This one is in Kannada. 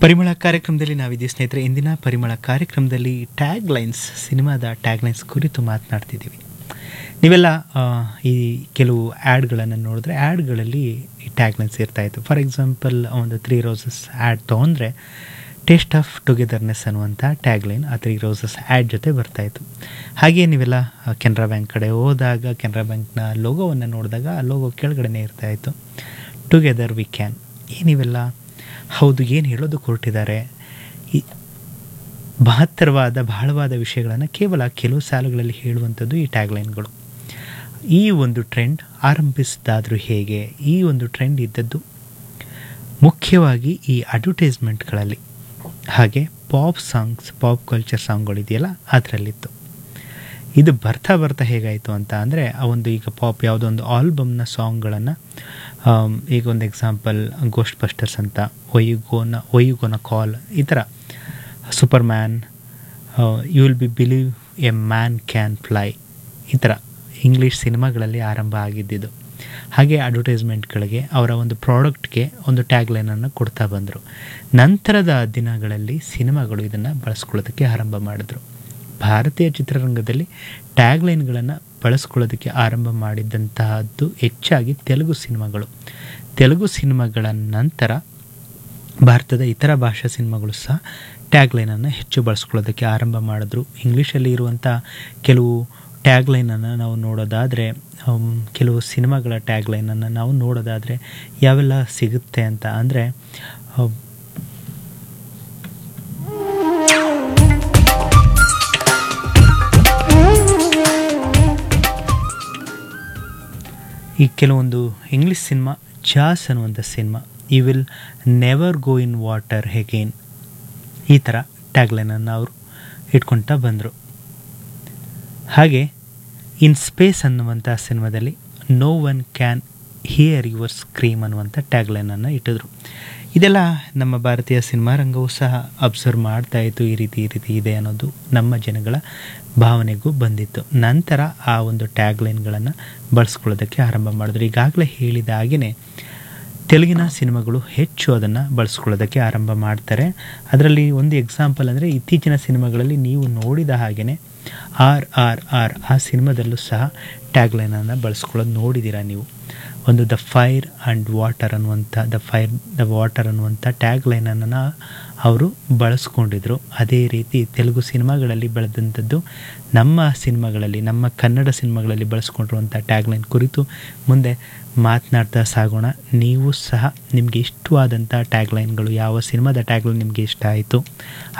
ಪರಿಮಳ ಕಾರ್ಯಕ್ರಮದಲ್ಲಿ ನಾವಿದ್ದೀವಿ ಸ್ನೇಹಿತರೆ ಇಂದಿನ ಪರಿಮಳ ಕಾರ್ಯಕ್ರಮದಲ್ಲಿ ಟ್ಯಾಗ್ ಲೈನ್ಸ್ ಸಿನಿಮಾದ ಟ್ಯಾಗ್ ಲೈನ್ಸ್ ಕುರಿತು ಮಾತನಾಡ್ತಿದ್ದೀವಿ ನೀವೆಲ್ಲ ಆ, ಈ ಕೆಲವು ಆ್ಯಡ್ಗಳನ್ನು ನೋಡಿದ್ರೆ ಆ್ಯಡ್ಗಳಲ್ಲಿ ಈ ಟ್ಯಾಗ್ ಲೈನ್ಸ್ ಇರ್ತಾಯಿತ್ತು ಫಾರ್ ಎಕ್ಸಾಂಪಲ್ ಒಂದು ತ್ರೀ ರೋಸಸ್ ಆ್ಯಡ್ ತೊಗೊಂಡ್ರೆ ಟೇಸ್ಟ್ ಆಫ್ ಟುಗೆದರ್ನೆಸ್ ಅನ್ನುವಂಥ ಟ್ಯಾಗ್ ಲೈನ್ ಆ ತ್ರೀ ರೋಸಸ್ ಆ್ಯಡ್ ಜೊತೆ ಬರ್ತಾಯಿತ್ತು ಹಾಗೆ ನೀವೆಲ್ಲ ಆ, ಕೆನರಾ ಬ್ಯಾಂಕ್ ಕಡೆ ಹೋದಾಗ ಕೆನರಾ ಬ್ಯಾಂಕ್ನ ಲೋಗೋವನ್ನು ನೋಡಿದಾಗ ಆ ಲೋಗೋ ಕೆಳಗಡೆನೇ ಇರ್ತಾಯಿತ್ತು ಟುಗೆದರ್ ವಿ ಕ್ಯಾನ್ ಏನಿವೆಲ್ಲ ಹೌದು ಏನು ಹೇಳೋದು ಹೊರಟಿದ್ದಾರೆ ಈ ಮಹತ್ತರವಾದ ಬಹಳವಾದ ವಿಷಯಗಳನ್ನು ಕೇವಲ ಕೆಲವು ಸಾಲುಗಳಲ್ಲಿ ಹೇಳುವಂಥದ್ದು ಈ ಟ್ಯಾಗ್ಲೈನ್ಗಳು ಈ ಒಂದು ಟ್ರೆಂಡ್ ಆರಂಭಿಸಿದಾದರೂ ಹೇಗೆ ಈ ಒಂದು ಟ್ರೆಂಡ್ ಇದ್ದದ್ದು ಮುಖ್ಯವಾಗಿ ಈ ಅಡ್ವರ್ಟೈಸ್ಮೆಂಟ್ಗಳಲ್ಲಿ ಹಾಗೆ ಪಾಪ್ ಸಾಂಗ್ಸ್ ಪಾಪ್ ಕಲ್ಚರ್ ಸಾಂಗ್ಗಳಿದೆಯಲ್ಲ ಅದರಲ್ಲಿತ್ತು ಇದು ಬರ್ತಾ ಬರ್ತಾ ಹೇಗಾಯಿತು ಅಂತ ಅಂದರೆ ಆ ಒಂದು ಈಗ ಪಾಪ್ ಯಾವುದೋ ಒಂದು ಆಲ್ಬಮ್ನ ಸಾಂಗ್ಗಳನ್ನು ಈಗ ಒಂದು ಎಕ್ಸಾಂಪಲ್ ಗೋಸ್ಟ್ ಬಸ್ಟರ್ಸ್ ಅಂತ ಒಯ್ಯುಗೋನ ಒಯ್ಯುಗೋನ ಕಾಲ್ ಈ ಥರ Superman you will be believe a man can fly ಈ ಥರ ಇಂಗ್ಲೀಷ್ ಸಿನಿಮಾಗಳಲ್ಲಿ ಆರಂಭ ಆಗಿದ್ದಿದ್ದು ಹಾಗೆ ಅಡ್ವರ್ಟೈಸ್ಮೆಂಟ್ಗಳಿಗೆ ಅವರ ಒಂದು ಪ್ರಾಡಕ್ಟ್ಗೆ ಒಂದು ಟ್ಯಾಗ್ಲೈನನ್ನು ಕೊಡ್ತಾ ಬಂದರು ನಂತರದ ದಿನಗಳಲ್ಲಿ ಸಿನಿಮಾಗಳು ಇದನ್ನು ಬಳಸ್ಕೊಳ್ಳೋದಕ್ಕೆ ಆರಂಭ ಮಾಡಿದ್ರು ಭಾರತೀಯ ಚಿತ್ರರಂಗದಲ್ಲಿ ಟ್ಯಾಗ್ಲೈನ್ಗಳನ್ನು ಬಳಸ್ಕೊಳ್ಳೋದಕ್ಕೆ ಆರಂಭ ಮಾಡಿದಂತಹದ್ದು ಹೆಚ್ಚಾಗಿ ತೆಲುಗು ಸಿನಿಮಾಗಳು ತೆಲುಗು ಸಿನಿಮಾಗಳ ನಂತರ ಭಾರತದ ಇತರ ಭಾಷಾ ಸಿನಿಮಾಗಳು ಸಹ ಟ್ಯಾಗ್ಲೈನನ್ನು ಹೆಚ್ಚು ಬಳಸ್ಕೊಳ್ಳೋದಕ್ಕೆ ಆರಂಭ ಮಾಡಿದ್ರು ಇಂಗ್ಲೀಷಲ್ಲಿ ಇರುವಂಥ ಕೆಲವು ಟ್ಯಾಗ್ಲೈನನ್ನು ನಾವು ನೋಡೋದಾದರೆ ಹಮ್, ಕೆಲವು ಸಿನಿಮಾಗಳ ಟ್ಯಾಗ್ಲೈನನ್ನು ನಾವು ನೋಡೋದಾದರೆ ಯಾವೆಲ್ಲ ಸಿಗುತ್ತೆ ಅಂತ ಅಂದರೆ ಈ ಕೆಲವೊಂದು ಇಂಗ್ಲೀಷ್ ಸಿನಿಮಾ ಜಾಸ್ ಅನ್ನುವಂಥ ಸಿನಿಮಾ ಈ will never go in water again ಈ ಥರ ಟ್ಯಾಗ್ಲೈನನ್ನು ಅವರು ಇಟ್ಕೊಳ್ತಾ ಬಂದರು ಹಾಗೆ ಇನ್ ಸ್ಪೇಸ್ ಅನ್ನುವಂಥ ಸಿನಿಮಾದಲ್ಲಿ no one can hear your scream ಅನ್ನುವಂಥ ಟ್ಯಾಗ್ಲೈನನ್ನು ಇಟ್ಟಿದ್ರು ಇದೆಲ್ಲ ನಮ್ಮ ಭಾರತೀಯ ಸಿನಿಮಾ ರಂಗವು ಸಹ ಅಬ್ಸರ್ವ್ ಮಾಡ್ತಾ ಇತ್ತು ಈ ರೀತಿ ಈ ರೀತಿ ಇದೆ ಅನ್ನೋದು ನಮ್ಮ ಜನಗಳ ಭಾವನೆಗೂ ಬಂದಿತ್ತು ನಂತರ ಆ ಒಂದು ಟ್ಯಾಗ್ಲೈನ್ಗಳನ್ನು ಬಳಸ್ಕೊಳ್ಳೋದಕ್ಕೆ ಆರಂಭ ಮಾಡಿದ್ರು ಈಗಾಗಲೇ ಹೇಳಿದ ಹಾಗೆಯೇ ತೆಲುಗಿನ ಸಿನಿಮಾಗಳು ಹೆಚ್ಚು ಅದನ್ನು ಬಳಸ್ಕೊಳ್ಳೋದಕ್ಕೆ ಆರಂಭ ಮಾಡ್ತಾರೆ ಅದರಲ್ಲಿ ಒಂದು ಎಕ್ಸಾಂಪಲ್ ಅಂದರೆ ಇತ್ತೀಚಿನ ಸಿನಿಮಾಗಳಲ್ಲಿ ನೀವು ನೋಡಿದ ಹಾಗೆಯೇ ಆರ್ ಆರ್ ಆರ್ ಆ ಸಿನಿಮಾದಲ್ಲೂ ಸಹ ಟ್ಯಾಗ್ಲೈನನ್ನು ಬಳಸ್ಕೊಳ್ಳೋದು ನೋಡಿದ್ದೀರಾ ನೀವು ಒಂದು ದ ಫೈರ್ ಆ್ಯಂಡ್ ವಾಟರ್ ಅನ್ನುವಂಥ ದ ಫೈರ್ ದ ವಾಟರ್ ಅನ್ನುವಂಥ ಟ್ಯಾಗ್ಲೈನನ್ನು ಅವರು ಬಳಸ್ಕೊಂಡಿದ್ರು ಅದೇ ರೀತಿ ತೆಲುಗು ಸಿನಿಮಾಗಳಲ್ಲಿ ಬೆಳೆದಂಥದ್ದು ನಮ್ಮ ಸಿನಿಮಾಗಳಲ್ಲಿ ನಮ್ಮ ಕನ್ನಡ ಸಿನಿಮಾಗಳಲ್ಲಿ ಬಳಸ್ಕೊಂಡಿರುವಂಥ ಟ್ಯಾಗ್ಲೈನ್ ಕುರಿತು ಮುಂದೆ ಮಾತನಾಡ್ತಾ ಸಾಗೋಣ ನೀವು ಸಹ ನಿಮಗೆ ಇಷ್ಟವಾದಂಥ ಟ್ಯಾಗ್ಲೈನ್ಗಳು ಯಾವ ಸಿನಿಮಾದ ಟ್ಯಾಗ್ಲೈನ್ ನಿಮಗೆ ಇಷ್ಟ ಆಯಿತು